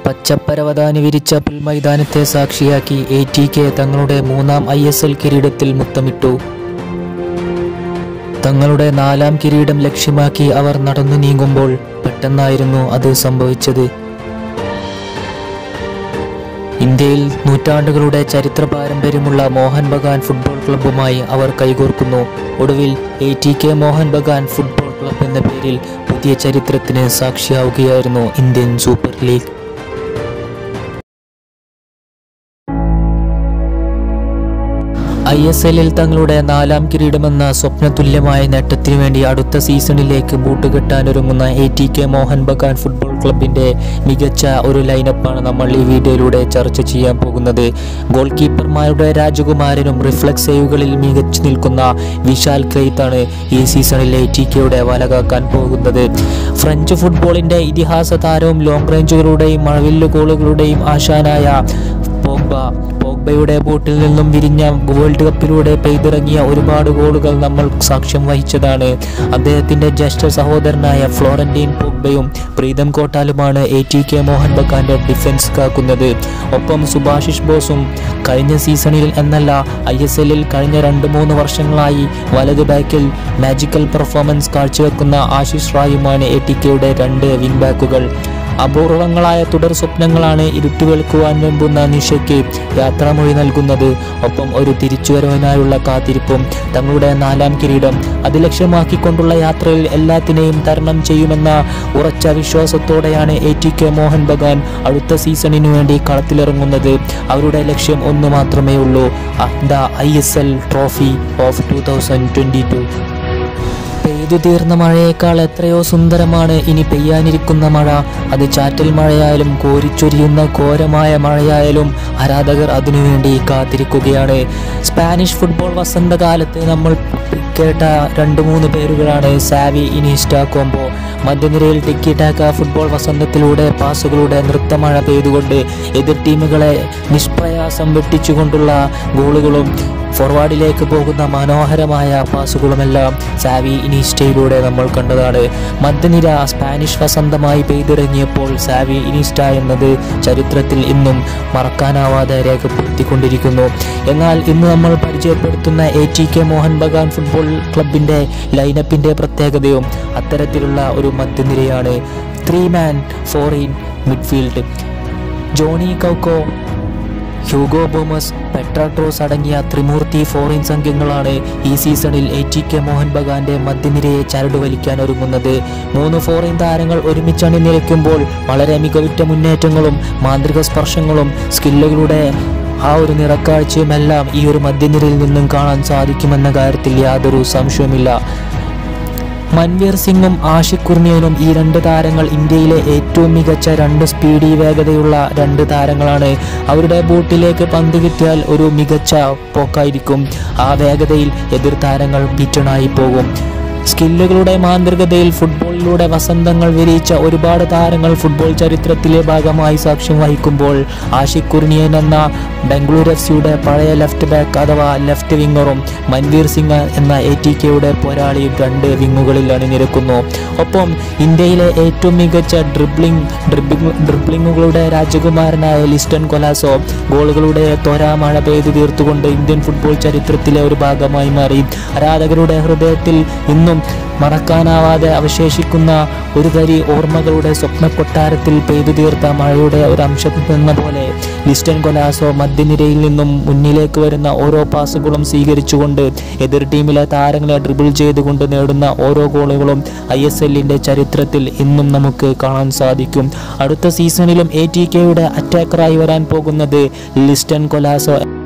പച്ചപ്പരവതാനി വിരിച്ച പുൽമൈതാനത്തെ സാക്ഷിയാക്കി A T K തങ്ങളുടെ മൂന്നാം ഐ എസ് എൽ കിരീടത്തിൽ മുത്തമിട്ടു തങ്ങളുടെ നാലാം കിരീടം ലക്ഷ്യമാക്കി അവർ നടന്നു നീങ്ങുമ്പോൾ പെട്ടെന്നായിരുന്നു അത് സംഭവിച്ചത് ഇന്ത്യയിൽ നൂറ്റാണ്ടുകളുടെ ചരിത്ര പാരമ്പര്യമുള്ള മോഹൻ ബഗാൻ ഫുട്ബോൾ ക്ലബ്ബുമായി അവർ കൈകോർക്കുന്നു ഒടുവിൽ A T K Mohan Bagan football club എന്ന പേരിൽ പുതിയ ചരിത്രത്തിന് സാക്ഷിയാവുകയായിരുന്നു Indian super league I S എല്ലിൽ തങ്ങളുടെ നാലാം കിരീടമെന്ന സ്വപ്നതുല്യമായ നേട്ടത്തിനു വേണ്ടി അടുത്ത സീസണിലേക്ക് ബൂട്ടുകെട്ടാനൊരുങ്ങുന്ന A T K Mohan Bagan football ക്ലബിന്റെ മികച്ച ഒരു ലൈനപ്പാണ് നമ്മൾ ഈ വീഡിയോയിലൂടെ ചർച്ച ചെയ്യാൻ പോകുന്നത് ഗോൾ കീപ്പർമാരുടെ രാജകുമാരനും റിഫ്ലക്സ് സേവുകളിൽ മികച്ചു നിൽക്കുന്ന വിശാൽ ക്രെയ്ത്താണ് ഈ സീസണിൽ എ ടി കെയുടെ വലകാക്കാൻ പോകുന്നത് ഫ്രഞ്ച് ഫുട്ബോളിന്റെ ഇതിഹാസ താരവും ലോങ് റേഞ്ചുകളുടെയും മഴവില്ല് ഗോളുകളുടെയും ആശാനായ പോഗ്ബ പോഗ്ബയുടെ ബോട്ടിൽ നിന്നും വിരിഞ്ഞ വേൾഡ് കപ്പിലൂടെ പെയ്തിറങ്ങിയ ഒരുപാട് ഗോളുകൾ നമ്മൾ സാക്ഷ്യം വഹിച്ചതാണ് അദ്ദേഹത്തിന്റെ ജ്യേഷ്ഠ സഹോദരനായ ഫ്ലോറന്റീൻ പോഗ്ബയും പ്രീതം കോട്ടാലുമാണ് എ ടി കെ മോഹൻ ബഗാന്റെ ഡിഫൻസ് കാക്കുന്നത് ഒപ്പം സുഭാഷിഷ് ബോസും കഴിഞ്ഞ സീസണിൽ എന്നല്ല ഐ എസ് എല്ലിൽ കഴിഞ്ഞ രണ്ട് മൂന്ന് വർഷങ്ങളായി വലത് ബാക്കിൽ മാജിക്കൽ പെർഫോമൻസ് കാഴ്ചവെക്കുന്ന ആശിഷ് റായുമാണ് എ ടി കെയുടെ രണ്ട് വിങ് ബാക്കുകൾ അപൂർവങ്ങളായ തുടർ സ്വപ്നങ്ങളാണ് ഇരുട്ടുവെളുക്കുവാൻ വെമ്പുന്ന നിഷയ്ക്ക് യാത്രാമൊഴി നൽകുന്നത് ഒപ്പം ഒരു തിരിച്ചുവരവിനായുള്ള കാത്തിരിപ്പും തങ്ങളുടെ നാലാം കിരീടം അത് ലക്ഷ്യമാക്കിക്കൊണ്ടുള്ള യാത്രയിൽ എല്ലാത്തിനെയും തരണം ചെയ്യുമെന്ന ഉറച്ച വിശ്വാസത്തോടെയാണ് A T K Mohan Bagan അടുത്ത സീസണിനു വേണ്ടി കളത്തിലിറങ്ങുന്നത് അവരുടെ ലക്ഷ്യം ഒന്ന് മാത്രമേ ഉള്ളൂ the I S L trophy of two thousand twenty two പെയ്തു തീർന്ന മഴയേക്കാൾ എത്രയോ സുന്ദരമാണ് ഇനി പെയ്യാനിരിക്കുന്ന മഴ അത് ചാറ്റൽ മഴയായാലും കോരിച്ചൊരിയുന്ന ഘോരമായ മഴയായാലും ആരാധകർ അതിനുവേണ്ടി കാത്തിരിക്കുകയാണ് സ്പാനിഷ് ഫുട്ബോൾ വസന്തകാലത്ത് നമ്മൾ കേട്ട രണ്ട് മൂന്ന് പേരുകളാണ് സാവി ഇനിസ്റ്റ കോംബോ മധ്യനിരയിൽ ടിക്കി ടാക്ക ഫുട്ബോൾ വസന്തത്തിലൂടെ പാസുകളുടെ നൃത്തമഴ പെയ്തുകൊണ്ട് എതിർ ടീമുകളെ നിഷ്പ്രയാസം വെട്ടിച്ചുകൊണ്ടുള്ള ഗോളുകളും ഫോർവേഡിലേക്ക് പോകുന്ന മനോഹരമായ പാസുകളുമെല്ലാം സാവി ഇനീസ്റ്റയിലൂടെ നമ്മൾ കണ്ടതാണ് മധ്യനിര സ്പാനിഷ് വസന്തമായി പെയ്തിറങ്ങിയപ്പോൾ സാവി ഇനീസ്റ്റ എന്നത് ചരിത്രത്തിൽ ഇന്നും മറക്കാനാവാതെ രേഖപ്പെടുത്തിക്കൊണ്ടിരിക്കുന്നു എന്നാൽ ഇന്ന് നമ്മൾ പരിചയപ്പെടുത്തുന്ന A T K Mohan Bagan football ക്ലബിൻ്റെ ലൈനപ്പിൻ്റെ പ്രത്യേകതയും അത്തരത്തിലുള്ള ഒരു മധ്യനിരയാണ് three man four in midfield Johnny Kauko Hugo Boumous Petratos അടങ്ങിയ ത്രിമൂർത്തി ഫോറിൻ സംഘങ്ങളാണ് ഈ സീസണിൽ എ ടി കെ മോഹൻ ബഗാന്റെ മധ്യനിരയെ ചരടുവലിക്കാൻ ഒരുങ്ങുന്നത് മൂന്ന് ഫോറിൻ താരങ്ങൾ ഒരുമിച്ച് അണിനിരക്കുമ്പോൾ വളരെ മികവുറ്റ മുന്നേറ്റങ്ങളും മാന്ത്രിക സ്പർശങ്ങളും സ്കില്ലുകളുടെ ആ ഒരു നിറക്കാഴ്ചയുമെല്ലാം ഈ ഒരു മധ്യനിരയിൽ നിന്നും കാണാൻ സാധിക്കുമെന്ന കാര്യത്തിൽ യാതൊരു സംശയവുമില്ല മൻവീർ സിംഗും ആഷിഖ് കുർണിയനും ഈ രണ്ട് താരങ്ങൾ ഇന്ത്യയിലെ ഏറ്റവും മികച്ച രണ്ട് സ്പീഡി വേഗതയുള്ള രണ്ട് താരങ്ങളാണ് അവരുടെ ബൂട്ടിലേക്ക് പന്ത് കിട്ടിയാൽ ഒരു മികച്ച പോക്കായിരിക്കും ആ വേഗതയിൽ എതിർ താരങ്ങൾ ബീറ്റണായി പോകും സ്കില്ലുകളുടെ മാന്ത്രികതയിൽ ഫുട്ബോളിലൂടെ വസന്തങ്ങൾ വിരിയിച്ച ഒരുപാട് താരങ്ങൾ ഫുട്ബോൾ ചരിത്രത്തിലെ ഭാഗമായി സാക്ഷ്യം വഹിക്കുമ്പോൾ ആഷിഖ് കുർണിയൻ എന്ന ബംഗളൂരു എഫ് സിയുടെ പഴയ ലെഫ്റ്റ് ബാക്ക് അഥവാ ലെഫ്റ്റ് വിങ്ങറും മൻവീർ സിംഗ് എന്ന എ ടി കെയുടെ പോരാളിയും രണ്ട് വിങ്ങുകളിൽ അണിനിരക്കുന്നു ഒപ്പം ഇന്ത്യയിലെ ഏറ്റവും മികച്ച ഡ്രിബ്ലിംഗ് ഡ്രിബ്ലിംഗ് ഡ്രിബ്ലിങ്ങുകളുടെ രാജകുമാരനായ ലിസ്റ്റൺ കൊലാസോ ഗോളുകളുടെ തോരാമഴ പെയ്തു തീർത്തുകൊണ്ട് ഇന്ത്യൻ ഫുട്ബോൾ ചരിത്രത്തിലെ ഒരു ഭാഗമായി മാറി ആരാധകരുടെ ഹൃദയത്തിൽ ഇന്നും മറക്കാനാവാതെ അവശേഷിക്കുന്ന ഒരു തരി ഓർമ്മകളുടെ സ്വപ്ന കൊട്ടാരത്തിൽ പെയ്തു തീർത്ത മഴയുടെ ഒരു അംശം എന്ന പോലെ ലിസ്റ്റൻ കൊലാസോ മധ്യനിരയിൽ നിന്നും മുന്നിലേക്ക് വരുന്ന ഓരോ പാസുകളും സ്വീകരിച്ചുകൊണ്ട് എതിർ ടീമിലെ താരങ്ങളെ ഡ്രിബിൾ ചെയ്തുകൊണ്ട് നേടുന്ന ഓരോ ഗോളുകളും ഐ എസ് എല്ലിൻ്റെ ചരിത്രത്തിൽ ഇന്നും നമുക്ക് കാണാൻ സാധിക്കും അടുത്ത സീസണിലും എ ടി കെയുടെ അറ്റാക്കറായി വരാൻ പോകുന്നത് ലിസ്റ്റൻ കൊലാസോ